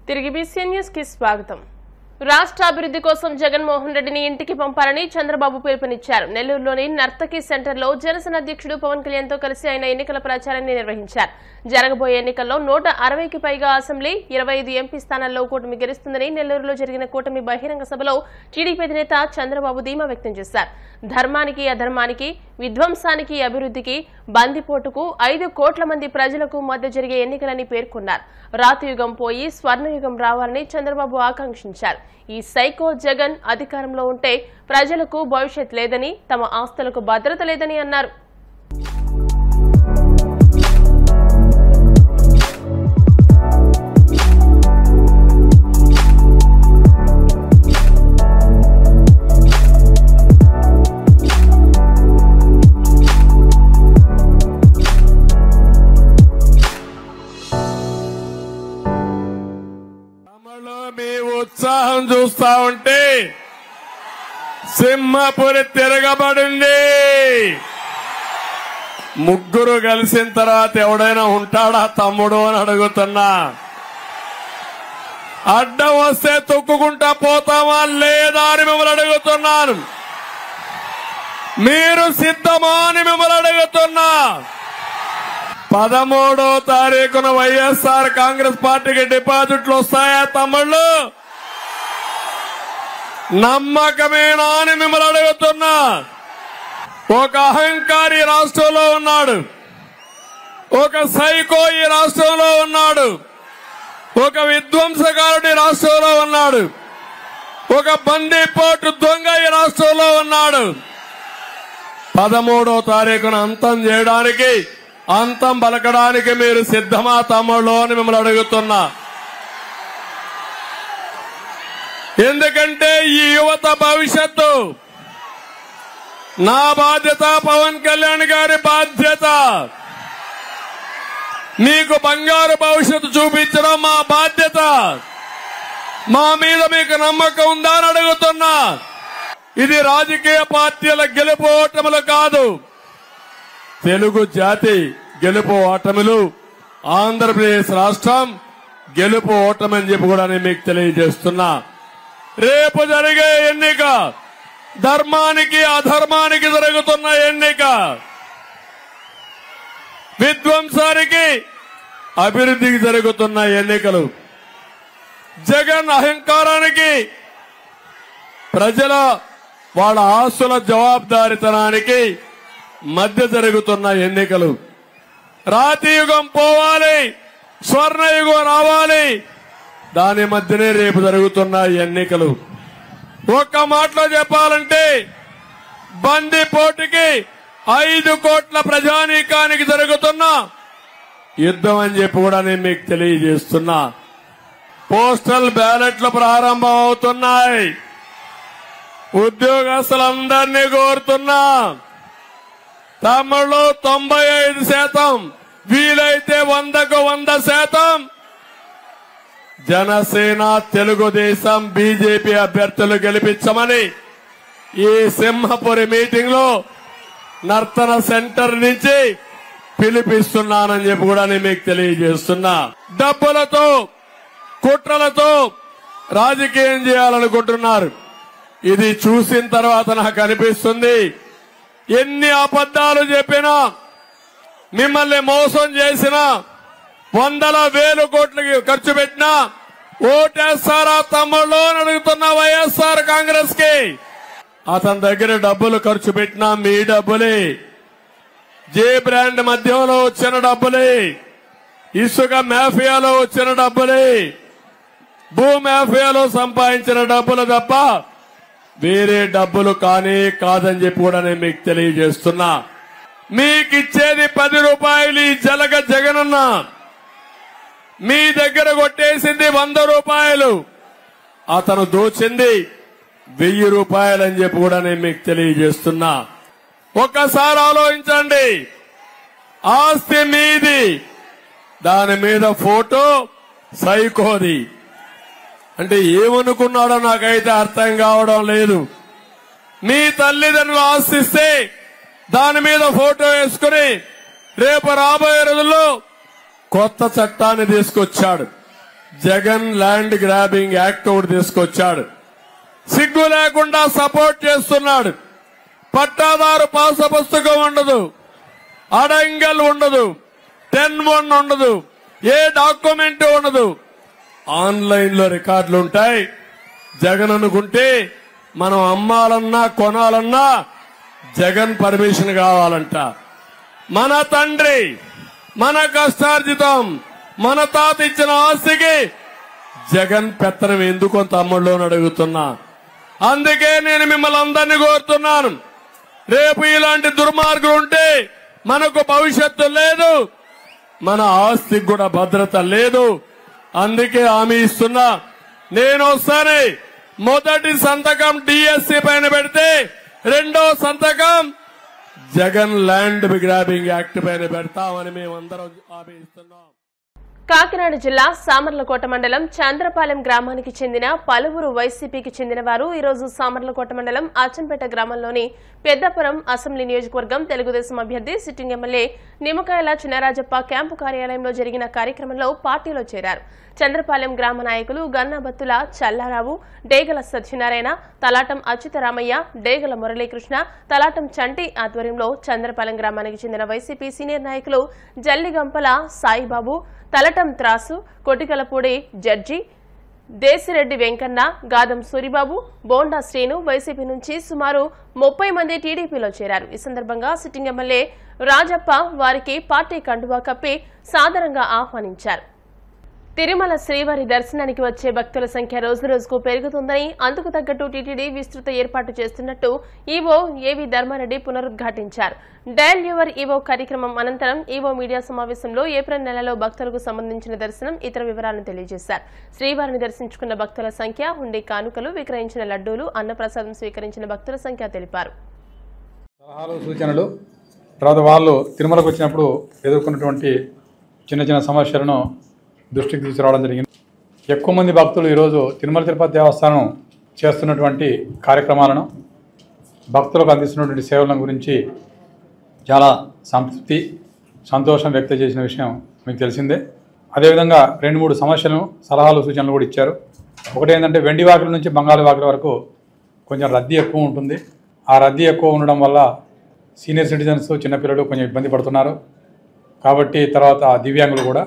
తిరిగి BCN news కి స్వాగతం రాష్ట్ర అభివృద్ధి కోసం జగన్మోహన్ రెడ్డిని ఇంటికి పంపాలని చంద్రబాబు పిలుపునిచ్చారు నెల్లూరులోని నర్తకి సెంటర్లో జనసేన అధ్యక్షుడు పవన్ కళ్యాణ్ తో కలిసి ఆయన ఎన్నికల ప్రచారాన్ని నిర్వహించారు జరగబోయే ఎన్నికల్లో నూట అరవైకి పైగా అసెంబ్లీ ఇరవై ఐదు ఎంపీ స్థానాల్లో కూటమి గెలుస్తుందని నెల్లూరులో జరిగిన కూటమి బహిరంగ సభలో టీడీపీ అధినేత చంద్రబాబు ధీమా వ్యక్తం చేశారు ధర్మానికి అధర్మానికి విధ్వంసానికి అభివృద్ధికి బందిపోటుకు ఐదు కోట్ల మంది ప్రజలకు మధ్య జరిగే ఎన్నికలని పేర్కొన్నారు రాతయుగం పోయి స్వర్ణయుగం రావాలని చంద్రబాబు ఆకాంక్షించారు ఈ సైకో జగన్ అధికారంలో ఉంటే ప్రజలకు భవిష్యత్ లేదని తమ ఆస్తులకు భద్రత లేదని అన్నారు తమలో మీ ఉత్సాహం చూస్తా ఉంటే సింహపురి తిరగబడింది ముగ్గురు కలిసిన తర్వాత ఎవడైనా ఉంటాడా తమ్ముడు అని అడుగుతున్నా అడ్డం వస్తే తొక్కుకుంటా పోతామా లేదా అని మిమ్మల్ని అడుగుతున్నాను మీరు సిద్ధమా అని మిమ్మల్ని అడుగుతున్నా పదమూడో తారీఖున వైఎస్ఆర్ కాంగ్రెస్ పార్టీకి డిపాజిట్లు వస్తాయా తమ్ముళ్ళు నమ్మకమేనా అని మిమ్మల్ని అడుగుతున్నా ఒక అహంకారి రాష్ట్రంలో ఉన్నాడు ఒక సైకో ఈ రాష్ట్రంలో ఉన్నాడు ఒక విధ్వంసకారుడి రాష్ట్రంలో ఉన్నాడు ఒక బందీపోటు దొంగ ఈ రాష్ట్రంలో ఉన్నాడు పదమూడో తారీఖున అంతం చేయడానికి అంతం పలకడానికి మీరు సిద్ధమా తమ్ముళ్ళు అని మిమ్మల్ని అడుగుతున్నా ఎందుకంటే ఈ యువత భవిష్యత్తు నా బాధ్యత పవన్ కళ్యాణ్ గారి బాధ్యత మీకు బంగారు భవిష్యత్తు చూపించడం మా బాధ్యత మా మీద మీకు నమ్మకం ఉందా అని అడుగుతున్నా ఇది రాజకీయ పార్టీల గెలుపు ఓటములు కాదు తెలుగు జాతి గెలుపు ఓటములు ఆంధ్రప్రదేశ్ రాష్ట్రం గెలుపు ఓటమని చెప్పి కూడా నేను మీకు తెలియజేస్తున్నా రేపు జరిగే ఎన్నిక ధర్మానికి అధర్మానికి జరుగుతున్న ఎన్నిక విధ్వంసానికి అభివృద్ధికి జరుగుతున్న ఎన్నికలు జగన్ అహంకారానికి ప్రజల వాళ్ళ ఆస్తుల జవాబుదారితనానికి మధ్య జరుగుతున్న ఎన్నికలు రాతియుగం పోవాలి స్వర్ణయుగం రావాలి దాని మధ్యనే రేపు జరుగుతున్న ఎన్నికలు ఒక్క మాటలో చెప్పాలంటే బందిపోటుకి ఐదు కోట్ల ప్రజానీకానికి జరుగుతున్న యుద్ధం అని చెప్పి కూడా నేను మీకు తెలియజేస్తున్నా పోస్టల్ బ్యాలెట్లు ప్రారంభం అవుతున్నాయి ఉద్యోగస్తులందరినీ కోరుతున్నా తమ్ముళ్ళు తొంభై ఐదు శాతం వీలైతే వందకు వంద శాతం జనసేన తెలుగుదేశం బీజేపీ అభ్యర్థులు గెలిపించమని ఈ సింహపురి మీటింగ్ లో నర్తన సెంటర్ నుంచి పిలిపిస్తున్నానని చెప్పి కూడా నేను మీకు తెలియజేస్తున్నా డబ్బులతో కుట్రలతో రాజకీయం చేయాలనుకుంటున్నారు ఇది చూసిన తర్వాత నాకు అనిపిస్తుంది ఎన్ని అబద్దాలు చెప్పినా మిమ్మల్ని మోసం చేసినా వందల వేలు కోట్లకి ఖర్చు పెట్టినా ఓటేస్తారా తమ్ముళ్ళు అని అడుగుతున్న వైఎస్ఆర్ కాంగ్రెస్ కి అతని దగ్గర డబ్బులు ఖర్చు పెట్టినా మీ డబ్బులే జే బ్రాండ్ మధ్యంలో వచ్చిన డబ్బులే ఇసుక మాఫియాలో వచ్చిన డబ్బులే భూ మాఫియాలో సంపాదించిన డబ్బులు తప్ప వేరే డబ్బులు కానీ కాదని చెప్పి కూడా నేను మీకు తెలియజేస్తున్నా మీకు ఇచ్చేది పది రూపాయలు ఈ జలగ జగనన్న మీ దగ్గర కొట్టేసింది వంద రూపాయలు అతను దోచింది వెయ్యి రూపాయలు అని చెప్పి కూడా నేను మీకు తెలియజేస్తున్నా ఒక్కసారి ఆలోచించండి ఆస్తి మీది దాని మీద ఫోటో సైకోది అంటే ఏమనుకున్నాడో నాకైతే అర్థం కావడం లేదు మీ తల్లిదండ్రులు ఆశిస్తే దాని మీద ఫోటో వేసుకుని రేపు రాబోయే రోజుల్లో కొత్త చట్టాన్ని తీసుకొచ్చాడు జగన్ ల్యాండ్ గ్రాబింగ్ యాక్ట్ ఒకటి తీసుకొచ్చాడు సిగ్గు లేకుండా సపోర్ట్ చేస్తున్నాడు పట్టాదారు పాస పుస్తకం ఉండదు అడంగల్ ఉండదు టెన్ వన్ ఉండదు ఏ డాక్యుమెంట్ ఉండదు ఆన్లైన్ లో రికార్డులు ఉంటాయి జగన్ అనుకుంటే మనం అమ్మాలన్నా కొనాలన్నా జగన్ పర్మిషన్ కావాలంట మన తండ్రి మన కష్టార్జితం మన తాత ఇచ్చిన ఆస్తికి జగన్ పెత్తనం ఎందుకు అంత అమ్ముళ్ళు అని అడుగుతున్నా అందుకే నేను మిమ్మల్ని అందరినీ కోరుతున్నాను రేపు ఇలాంటి దుర్మార్గులు ఉంటే మనకు భవిష్యత్తు లేదు మన ఆస్తికి కూడా భద్రత లేదు అందుకే హామీ ఇస్తున్నా నేను వస్తానే మొదటి సంతకం డిఎస్సి పైన పెడితే రెండో సంతకం జగన్ ల్యాండ్ గ్రాబింగ్ యాక్ట్ పైన పెడతామని మేమందరం హామీ ఇస్తున్నాం కాకినాడ జిల్లా సామర్లకోట మండలం చంద్రపాలెం గ్రామానికి చెందిన పలువురు వైసీపీకి చెందిన వారు ఈరోజు సామర్లకోట మండలం అచ్చంపేట గ్రామంలోని పెద్దపురం అసెంబ్లీ నియోజకవర్గం తెలుగుదేశం అభ్యర్థి సిట్టింగ్ ఎమ్మెల్యే నిమ్మకాయల చినరాజప్ప క్యాంపు కార్యాలయంలో జరిగిన కార్యక్రమంలో పార్టీలో చేరారు చంద్రపాలెం గ్రామ నాయకులు గన్నాబత్తుల చల్లారావు డేగల సత్యనారాయణ తలాటం అచ్యుతరామయ్య డేగల మురళీకృష్ణ తలాటం చంటి ఆధ్వర్యంలో చంద్రపాలెం గ్రామానికి చెందిన వైసీపీ సీనియర్ నాయకులు జల్లిగంపల సాయిబాబు తలటం త్రాసు కొటికలపూడి జడ్జి దేశిరెడ్డి వెంకన్న గాదం సూరిబాబు బోండా శ్రీను వైసీపీ నుంచి సుమారు ముప్పై మంది టీడీపీలో చేరారు ఈ సందర్భంగా సిట్టింగ్ ఎమ్మెల్యే రాజప్ప వారికి పార్టీ కండువా కప్పి సాదరంగా ఆహ్వానించారు తిరుమల శ్రీవారి దర్శనానికి వచ్చే భక్తుల సంఖ్య రోజురోజుకు పెరుగుతుందని అందుకు తగ్గట్టు టీటీడీ విస్తృత ఏర్పాటు చేస్తున్నట్టు ఈవో ఏవి ధర్మారెడ్డి పునరుద్ఘాటించారు డయల్ యువర్ ఈవో కార్యక్రమం అనంతరం ఈవో మీడియా సమావేశంలో ఏప్రిల్ నెలలో భక్తులకు సంబంధించిన దర్శనం ఇతర వివరాలను తెలియజేశారు శ్రీవారిని దర్శించుకున్న భక్తుల సంఖ్య హుండీ కానుకలు విక్రయించిన లడ్డూలు అన్నప్రసాదం స్వీకరించిన భక్తుల సంఖ్య తెలిపారు సలహాలు సూచనలు తర్వాత వాళ్ళు తిరుమలకు వచ్చినప్పుడు ఎదుర్కొన్నటువంటి చిన్న చిన్న సమస్యలను దృష్టికి తీసుకురావడం జరిగింది ఎక్కువ మంది భక్తులు ఈరోజు తిరుమల తిరుపతి దేవస్థానం చేస్తున్నటువంటి కార్యక్రమాలను భక్తులకు అందిస్తున్నటువంటి సేవల గురించి చాలా సంతృప్తి సంతోషం వ్యక్తం చేసిన విషయం మీకు తెలిసిందే అదేవిధంగా రెండు మూడు సమస్యలను సలహాలు సూచనలు కూడా ఇచ్చారు ఒకటి ఏంటంటే వెండి వాకిల నుంచి బంగాళ వాకిల వరకు కొంచెం రద్దీ ఎక్కువ ఉంటుంది ఆ రద్దీ ఎక్కువ ఉండడం వల్ల సీనియర్ సిటిజన్స్ చిన్నపిల్లలు కొంచెం ఇబ్బంది పడుతున్నారు కాబట్టి తర్వాత దివ్యాంగులు కూడా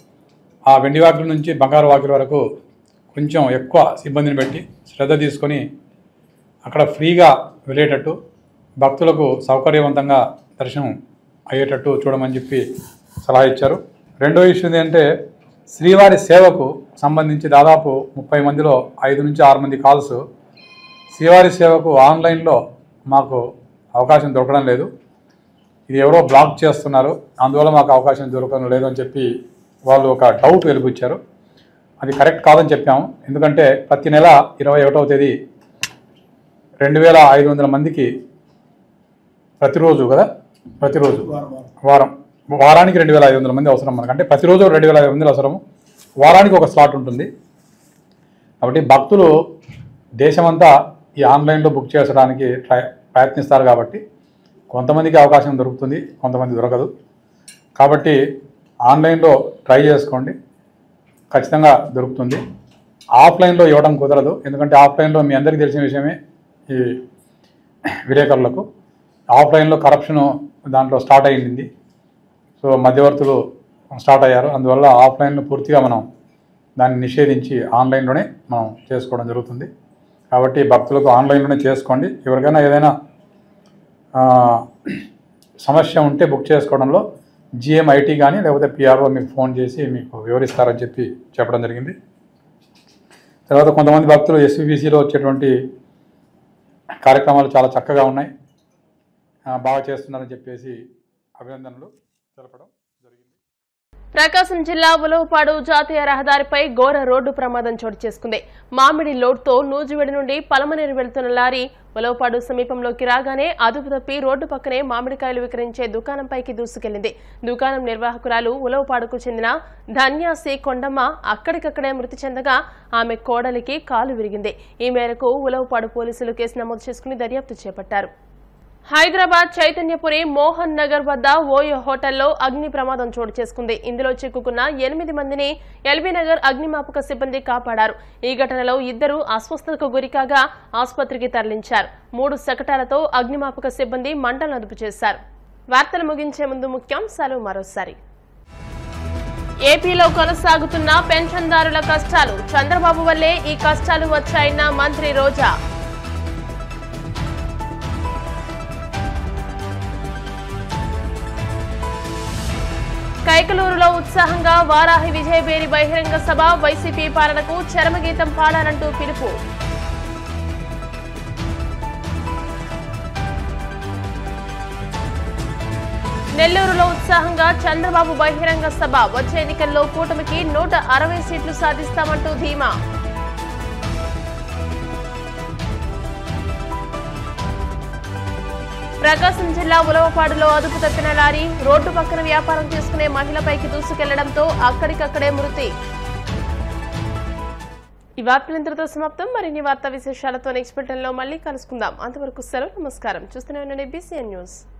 ఆ వెండి వాకిల నుంచి బంగారు వాకిల వరకు కొంచెం ఎక్కువ సిబ్బందిని పెట్టి శ్రద్ధ తీసుకొని అక్కడ ఫ్రీగా వెళ్ళేటట్టు భక్తులకు సౌకర్యవంతంగా దర్శనం అయ్యేటట్టు చూడమని చెప్పి సలహా ఇచ్చారు రెండో ఇష్యూ ఏంటంటే శ్రీవారి సేవకు సంబంధించి దాదాపు ముప్పై మందిలో ఐదు నుంచి ఆరు మంది కాల్స్ శ్రీవారి సేవకు ఆన్లైన్లో మాకు అవకాశం దొరకడం లేదు ఇది ఎవరో బ్లాక్ చేస్తున్నారు అందువల్ల మాకు అవకాశం దొరకడం లేదు అని చెప్పి వాళ్ళు ఒక డౌట్ వెలిపించారు అది కరెక్ట్ కాదని చెప్పాము ఎందుకంటే ప్రతి నెల ఇరవై ఒకటవ తేదీ రెండు వేల ఐదు వందల మందికి ప్రతిరోజు కదా ప్రతిరోజు వారం వారానికి రెండు వేల ఐదు వందల మంది అవసరం మనకు అంటే ప్రతిరోజు రెండు వేల ఐదు వందలు అవసరము వారానికి ఒక స్లాట్ ఉంటుంది కాబట్టి భక్తులు దేశమంతా ఈ ఆన్లైన్లో బుక్ చేసుకోవడానికి ట్రై ప్రయత్నిస్తారు కాబట్టి కొంతమందికి అవకాశం దొరుకుతుంది కొంతమంది దొరకదు కాబట్టి ఆన్లైన్లో ట్రై చేసుకోండి ఖచ్చితంగా దొరుకుతుంది ఆఫ్లైన్లో ఇవ్వడం కుదరదు ఎందుకంటే ఆఫ్లైన్లో మీ అందరికీ తెలిసిన విషయమే ఈ విలేకరులకు ఆఫ్లైన్లో కరప్షన్ దాంట్లో స్టార్ట్ అయ్యింది సో మధ్యవర్తులు స్టార్ట్ అయ్యారు అందువల్ల ఆఫ్లైన్లో పూర్తిగా మనం దాన్ని నిషేధించి ఆన్లైన్లోనే మనం చేసుకోవడం జరుగుతుంది కాబట్టి భక్తులకు ఆన్లైన్లోనే చేసుకోండి ఎవరికైనా ఏదైనా ఆ, సమస్య ఉంటే బుక్ చేసుకోవడంలో జిఎం ఐటీ కానీ లేకపోతే పిఆర్ఓ మీకు ఫోన్ చేసి మీకు వివరిస్తారని చెప్పి చెప్పడం జరిగింది తర్వాత కొంతమంది భక్తులు ఎస్విబిసిలో వచ్చేటువంటి కార్యక్రమాలు చాలా చక్కగా ఉన్నాయి ఆ, బాగా చేస్తున్నారని చెప్పేసి అభినందనలు తెలపడం జరిగింది ప్రకాశం జిల్లా ఉలవపాడు జాతీయ రహదారిపై ఘోర రోడ్డు ప్రమాదం చోటు చేసుకుంది మామిడి లోడ్తో నూజివీడి నుండి పలమనేరు వెళ్తున్న లారీ ఉలవపాడు సమీపంలోకి రాగానే అదుపు తప్పి రోడ్డు పక్కనే మామిడికాయలు విక్రయించే దుకాణంపైకి దూసుకెళ్లింది దుకాణం నిర్వాహకురాలు ఉలవపాడుకు చెందిన ధన్యాసి కొండమ్మ అక్కడికక్కడే మృతి చెందగా ఆమె కోడలికి కాలు విరిగింది ఈ మేరకు ఉలవపాడు పోలీసులు కేసు నమోదు చేసుకుని దర్యాప్తు చేపట్టారు హైదరాబాద్ చైతన్యపురి మోహన్ నగర్ వద్ద ఓయో హోటల్లో అగ్ని ప్రమాదం చోటు చేసుకుంది ఇందులో చిక్కుకున్న ఎనిమిది మందిని ఎల్బీ నగర్ అగ్నిమాపక సిబ్బంది కాపాడారు ఈ ఘటనలో ఇద్దరు అస్వస్థతకు గురికాగా ఆసుపత్రికి తరలించారు మూడు శకటాలతో అగ్నిమాపక సిబ్బంది మంటలను అదుపు చేశారు వార్తలు ముగించే ముందు ముఖ్యాంశాలు మరోసారి ఏపీలో కొనసాగుతున్న పెన్షన్దారుల కష్టాలు చంద్రబాబు వల్లే ఈ కష్టాలు వచ్చాయన్న మంత్రి రోజా కైకలూరులో ఉత్సాహంగా వారాహి విజయబేరి బహిరంగ సభ వైసీపీ పాలనకు చరమగీతం పాడాలంటూ పిలుపు నెల్లూరులో ఉత్సాహంగా చంద్రబాబు బహిరంగ సభ వచ్చే ఎన్నికల్లో కూటమికి నూట అరవై సీట్లు సాధిస్తామంటూ ధీమా ప్రకాశం జిల్లా ఉలవపాడులో అదుపు తప్పిన లారీ రోడ్డు పక్కన వ్యాపారం చేసుకునే మహిళపైకి దూసుకెళ్లడంతో అక్కడికక్కడే మృతి ఈ వార్తలు ఇంతటితో సమాప్తం మరిన్ని వార్తా విశేషాలతో నెక్స్ట్ లో మళ్ళీ కలుసుకుందాం అంతవరకు సెలవు నమస్కారం చూస్తూనే ఉండండి బీసీఎన్ న్యూస్